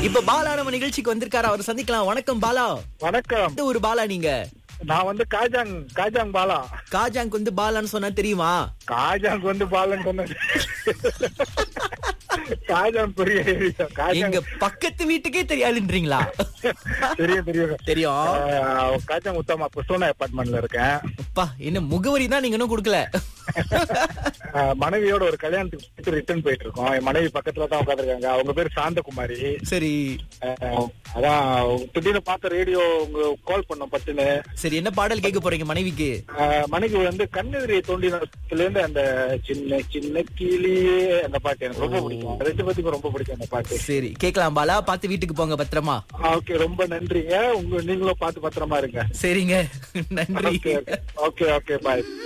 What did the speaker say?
இப்ப பாலா நம்ம நிகழ்ச்சிக்கு வந்திருக்காரு அவர் சந்திக்கலாம் வணக்கம் பாலா வணக்கம் எந்த ஒரு பாலா நீங்க நான் வந்து காஜாங் காஜாங் பாலா காஜாங்க் வந்து பாலான்னு சொன்னா தெரியுமா காஜாங் வந்து பாலன்னு சொன்னது காஜாங் பெரிய area. காஜாங் எங்க பக்கத்து வீட்டுக்கே தெரியாதுன்றீங்களா தெரியும் தெரியும் தெரியும் ஆஹ், காஜாங் உத்தமா புசோனா அபார்ட்மெண்ட்ல இருக்கேன் அப்பா என்ன முகவரி தான் நீங்க இன்னும் கொடுக்கல ஆஹ், மனைவியோட ஒரு கல்யாணத்துக்கு ரிட்டர்ன் போயிட்டு இருக்கோம் என் மனைவி பக்கத்துல தான் உட்காந்துருக்காங்க அவங்க பேர் சாந்தகுமாரி சரி ஆஹ், அதான் திடீர்னு பார்த்த ரேடியோ உங்க கால் பண்ணோம் பட்டுன்னு சரி என்ன பாடல் கேட்க போறீங்க மனைவிக்கு ஆஹ், மனைவி வந்து கண்ணெதிரியை தோண்டினத்துல இருந்து அந்த சின்ன சின்ன கிளியே அந்த பாட்டு எனக்கு ரொம்ப பிடிக்கும் ரெண்டு பேத்துக்கும் ரொம்ப பிடிக்கும் அந்த பாட்டு சரி கேக்கலாம் பாலா பார்த்து வீட்டுக்கு போங்க பத்திரமா ஓகே ரொம்ப நன்றிங்க உங்க நீங்களும் பார்த்து பத்திரமா இருங்க சரிங்க நன்றி ஓகே ஓகே ஓகே பாய்